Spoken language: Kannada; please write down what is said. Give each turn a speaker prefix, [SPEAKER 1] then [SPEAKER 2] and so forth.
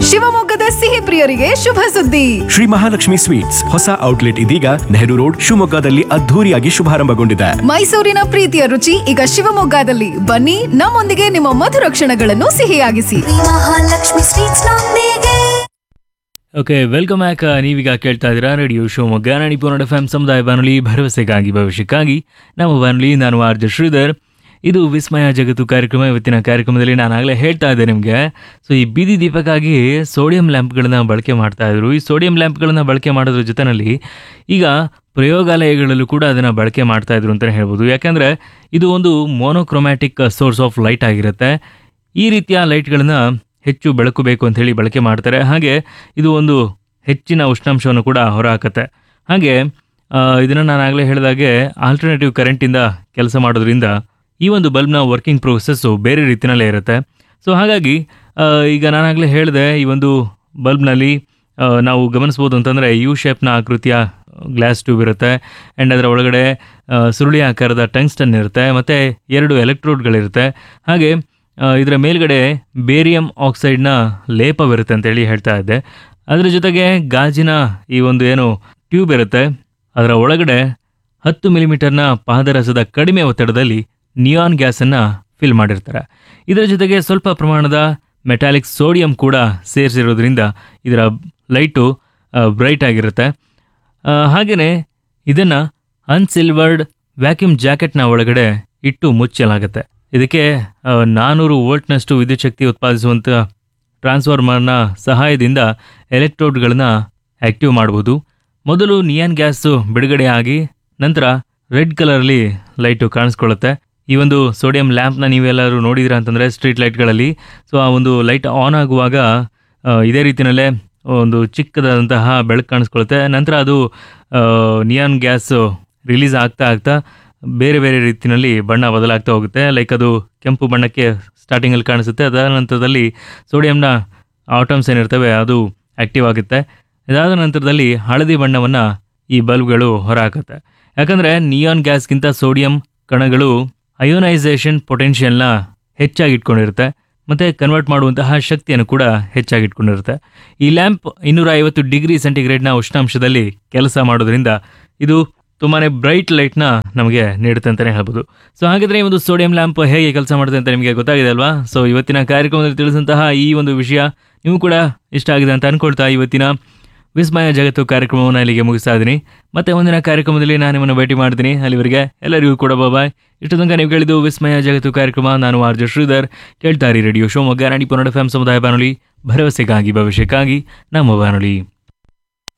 [SPEAKER 1] ಶಿವಮೊಗ್ಗದ ಸಿಹಿ ಪ್ರಿಯರಿಗೆ ಶುಭ ಸುದ್ದಿ
[SPEAKER 2] ಶ್ರೀ ಮಹಾಲಕ್ಷ್ಮಿ ಸ್ವೀಟ್ಸ್ ಹೊಸ ಔಟ್ಲೆಟ್ ಇದೀಗ ನೆಹರು ರೋಡ್ ಶಿವಮೊಗ್ಗದಲ್ಲಿ ಅದ್ಧೂರಿಯಾಗಿ ಶುಭಾರಂಭಗೊಂಡಿದೆ
[SPEAKER 1] ಮೈಸೂರಿನ ಪ್ರೀತಿಯ ರುಚಿ ಈಗ ಶಿವಮೊಗ್ಗದಲ್ಲಿ ಬನ್ನಿ ನಮ್ಮೊಂದಿಗೆ ನಿಮ್ಮ ಮಧುರ ಕ್ಷಣಗಳನ್ನು ಸಿಹಿಯಾಗಿಸಿ
[SPEAKER 3] ಮಹಾಲಕ್ಷ್ಮಿ ಸ್ವೀಟ್ಸ್ ನೊಂದಿಗೆ
[SPEAKER 4] ಓಕೆ ವೆಲ್ಕಮ್ ಬ್ಯಾಕ್ ನೀವೀಗ ಕೇಳ್ತಾ ಇದ್ದೀರಾ ರೇಡಿಯೋ ಶಿವಮೊಗ್ಗ ನಾಣಿಪುರ ಎಫ್ ಎಂ ಸಮುದಾಯ ಬಾನುಲಿ ಭರವಸೆಗಾಗಿ ಭವಿಷ್ಯಕ್ಕಾಗಿ ನಮ್ಮ ಬಾನುಲಿ ನಾನು ಆರ್ ಜೆ ಶ್ರೀಧರ್ ಇದು ವಿಸ್ಮಯ ಜಗತ್ತು ಕಾರ್ಯಕ್ರಮ ಇವತ್ತಿನ ಕಾರ್ಯಕ್ರಮದಲ್ಲಿ ನಾನು ಆಗಲೇ ಹೇಳ್ತಾ ಇದ್ದೆ ನಿಮಗೆ ಸೊ ಈ ಬೀದಿ ದೀಪಕ್ಕಾಗಿ ಸೋಡಿಯಂ ಲ್ಯಾಂಪ್ಗಳನ್ನ ಬಳಕೆ ಮಾಡ್ತಾ ಇದ್ರು ಈ ಸೋಡಿಯಂ ಲ್ಯಾಂಪ್ಗಳನ್ನ ಬಳಕೆ ಮಾಡೋದ್ರ ಜೊತೆಯಲ್ಲಿ ಈಗ ಪ್ರಯೋಗಾಲಯಗಳಲ್ಲೂ ಕೂಡ ಅದನ್ನು ಬಳಕೆ ಮಾಡ್ತಾ ಇದ್ರು ಅಂತಲೇ ಹೇಳ್ಬೋದು ಯಾಕಂದರೆ ಇದು ಒಂದು ಮೋನೋಕ್ರೊಮ್ಯಾಟಿಕ್ ಸೋರ್ಸ್ ಆಫ್ ಲೈಟ್ ಆಗಿರುತ್ತೆ ಈ ರೀತಿಯ ಲೈಟ್ಗಳನ್ನ ಹೆಚ್ಚು ಬೆಳಕು ಬೇಕು ಅಂತ ಹೇಳಿ ಬಳಕೆ ಮಾಡ್ತಾರೆ ಹಾಗೆ ಇದು ಒಂದು ಹೆಚ್ಚಿನ ಉಷ್ಣಾಂಶವನ್ನು ಕೂಡ ಹೊರಹಾಕತ್ತೆ ಹಾಗೆ ಇದನ್ನು ನಾನು ಆಗಲೇ ಹೇಳಿದಾಗೆ ಆಲ್ಟರ್ನೇಟಿವ್ ಕರೆಂಟಿಂದ ಕೆಲಸ ಮಾಡೋದ್ರಿಂದ ಈ ಒಂದು ಬಲ್ಬ್ನ ವರ್ಕಿಂಗ್ ಪ್ರೋಸೆಸ್ಸು ಬೇರೆ ರೀತಿಯಲ್ಲೇ ಇರುತ್ತೆ ಸೊ ಹಾಗಾಗಿ ಆ, ಈಗ ನಾನಾಗಲೇ ಹೇಳಿದೆ ಈ ಒಂದು ಬಲ್ಬ್ನಲ್ಲಿ ಆ, ನಾವು ಗಮನಿಸ್ಬೋದು ಅಂತಂದರೆ ಯು ಶೇಪ್ನ ಆಕೃತಿಯ ಗ್ಲಾಸ್ ಟ್ಯೂಬ್ ಇರುತ್ತೆ ಆ್ಯಂಡ್ ಅದರ ಒಳಗಡೆ ಆ, ಸುರುಳಿ ಆಕಾರದ ಟಂಗ್ಸ್ಟನ್ ಇರುತ್ತೆ ಮತ್ತು ಎರಡು ಎಲೆಕ್ಟ್ರೋಡ್ಗಳಿರುತ್ತೆ ಹಾಗೆ ಆ, ಇದರ ಮೇಲ್ಗಡೆ ಬೇರಿಯಂ ಆಕ್ಸೈಡ್ನ ಲೇಪವಿರುತ್ತೆ ಅಂತೇಳಿ ಹೇಳ್ತಾ ಇದ್ದೆ ಅದರ ಜೊತೆಗೆ ಗಾಜಿನ ಈ ಒಂದು ಏನು ಟ್ಯೂಬ್ ಇರುತ್ತೆ ಅದರ ಒಳಗಡೆ ಹತ್ತು ಮಿಲಿಮೀಟರ್ನ ಪಾದರಸದ ಕಡಿಮೆ ಒತ್ತಡದಲ್ಲಿ ನಿಯಾನ್ ಗ್ಯಾಸನ್ನು ಫಿಲ್ ಮಾಡಿರ್ತಾರೆ ಇದರ ಜೊತೆಗೆ ಸ್ವಲ್ಪ ಪ್ರಮಾಣದ ಮೆಟಾಲಿಕ್ ಸೋಡಿಯಂ ಕೂಡ ಸೇರಿಸಿರೋದ್ರಿಂದ ಇದರ ಲೈಟು ಬ್ರೈಟ್ ಆಗಿರುತ್ತೆ ಹಾಗೆಯೇ ಇದನ್ನು ಅನ್ಸಿಲ್ವರ್ಡ್ ವ್ಯಾಕ್ಯೂಮ್ ಜಾಕೆಟ್ನ ಒಳಗಡೆ ಇಟ್ಟು ಮುಚ್ಚಲಾಗುತ್ತೆ ಇದಕ್ಕೆ ಆ, ನಾನೂರು ವೋಲ್ಟ್ನಷ್ಟು ವಿದ್ಯುತ್ ಶಕ್ತಿ ಉತ್ಪಾದಿಸುವಂಥ ಟ್ರಾನ್ಸ್ಫಾರ್ಮರ್ನ ಸಹಾಯದಿಂದ ಎಲೆಕ್ಟ್ರೋಡ್ಗಳನ್ನ ಆಕ್ಟಿವ್ ಮಾಡಬಹುದು ಮೊದಲು ನಿಯಾನ್ ಗ್ಯಾಸು ಬಿಡುಗಡೆಯಾಗಿ ನಂತರ ರೆಡ್ ಕಲರ್ಲಿ ಲೈಟು ಕಾಣಿಸ್ಕೊಳ್ಳುತ್ತೆ ಈ ಒಂದು ಸೋಡಿಯಂ ಲ್ಯಾಂಪ್ನ ನೀವೆಲ್ಲರೂ ನೋಡಿದಿರ ಅಂತಂದರೆ ಸ್ಟ್ರೀಟ್ ಲೈಟ್ಗಳಲ್ಲಿ ಸೊ ಆ ಒಂದು ಲೈಟ್ ಆನ್ ಆಗುವಾಗ ಆ, ಇದೇ ರೀತಿಯಲ್ಲೇ ಒಂದು ಚಿಕ್ಕದಾದಂತಹ ಬೆಳಕು ಕಾಣಿಸ್ಕೊಳ್ಳುತ್ತೆ ನಂತರ ಅದು ಆ, ನಿಯಾನ್ ಗ್ಯಾಸ್ ರಿಲೀಸ್ ಆಗ್ತಾ ಆಗ್ತಾ ಬೇರೆ ಬೇರೆ ರೀತಿಯಲ್ಲಿ ಬಣ್ಣ ಬದಲಾಗ್ತಾ ಹೋಗುತ್ತೆ ಲೈಕ್ ಅದು ಕೆಂಪು ಬಣ್ಣಕ್ಕೆ ಸ್ಟಾರ್ಟಿಂಗಲ್ಲಿ ಕಾಣಿಸುತ್ತೆ ಅದರ ನಂತರದಲ್ಲಿ ಸೋಡಿಯಂನ ಆಟಮ್ಸ್ ಏನಿರ್ತವೆ ಅದು ಆಕ್ಟಿವ್ ಆಗುತ್ತೆ ಇದಾದ ನಂತರದಲ್ಲಿ ಹಳದಿ ಬಣ್ಣವನ್ನು ಈ ಬಲ್ಬ್ಗಳು ಹೊರಹಾಕುತ್ತೆ ಯಾಕಂದರೆ ನಿಯಾನ್ ಗ್ಯಾಸ್ಗಿಂತ ಸೋಡಿಯಂ ಕಣಗಳು ಅಯೋನೈಸೇಷನ್ ಪೊಟೆನ್ಷಿಯಲ್ನ ಹೆಚ್ಚಾಗಿ ಇಟ್ಕೊಂಡಿರುತ್ತೆ ಮತ್ತು ಕನ್ವರ್ಟ್ ಮಾಡುವಂತಹ ಶಕ್ತಿಯನ್ನು ಕೂಡ ಹೆಚ್ಚಾಗಿ ಇಟ್ಕೊಂಡಿರುತ್ತೆ ಈ ಲ್ಯಾಂಪ್ ಇನ್ನೂರ ಐವತ್ತು ಡಿಗ್ರಿ ಸೆಂಟಿಗ್ರೇಡ್ನ ಉಷ್ಣಾಂಶದಲ್ಲಿ ಕೆಲಸ ಮಾಡೋದ್ರಿಂದ ಇದು ತುಂಬಾ ಬ್ರೈಟ್ ಲೈಟ್ನ ನಮಗೆ ನೀಡುತ್ತೆ ಅಂತಲೇ ಹೇಳ್ಬೋದು ಸೊ ಹಾಗಿದ್ರೆ ಈ ಒಂದು ಸೋಡಿಯಂ ಲ್ಯಾಂಪ್ ಹೇಗೆ ಕೆಲಸ ಮಾಡುತ್ತೆ ಅಂತ ನಿಮಗೆ ಗೊತ್ತಾಗಿದೆ ಅಲ್ವಾ ಸೊ ಇವತ್ತಿನ ಕಾರ್ಯಕ್ರಮದಲ್ಲಿ ತಿಳಿಸಿದಂತಹ ಈ ಒಂದು ವಿಷಯ ನೀವು ಕೂಡ ಇಷ್ಟ ಆಗಿದೆ ಅಂತ ಅನ್ಕೊಳ್ತಾ ಇವತ್ತಿನ ವಿಸ್ಮಯ ಜಗತ್ತು ಕಾರ್ಯಕ್ರಮವನ್ನು ಇಲ್ಲಿಗೆ ಮುಗಿಸ್ತಾ ಇದ್ದೀನಿ ಮತ್ತೆ ಮುಂದಿನ ಕಾರ್ಯಕ್ರಮದಲ್ಲಿ ನಾನು ನಿಮ್ಮನ್ನು ಭೇಟಿ ಮಾಡ್ತೀನಿ ಅಲ್ಲಿವರೆಗೆ ಎಲ್ಲರಿಗೂ ಕೂಡ ಬಾಯ್ ಇಷ್ಟು ತನಕ ನೀವು ಕೇಳಿದ್ದು ವಿಸ್ಮಯ ಜಗತ್ತು ಕಾರ್ಯಕ್ರಮ ನಾನು ಆರ್ ಜೆ ಶ್ರೀಧರ್ ಕೇಳ್ತಾರಿ ರೇಡಿಯೋ ಶಿವಮೊಗ್ಗ ನಾಡಿ ಪೊನ್ನಡ ಎಫ್ ಸಮುದಾಯ ಬಾನುಲಿ ಭರವಸೆಗಾಗಿ ಭವಿಷ್ಯಕ್ಕಾಗಿ ನಮ್ಮ ಬಾನುಲಿ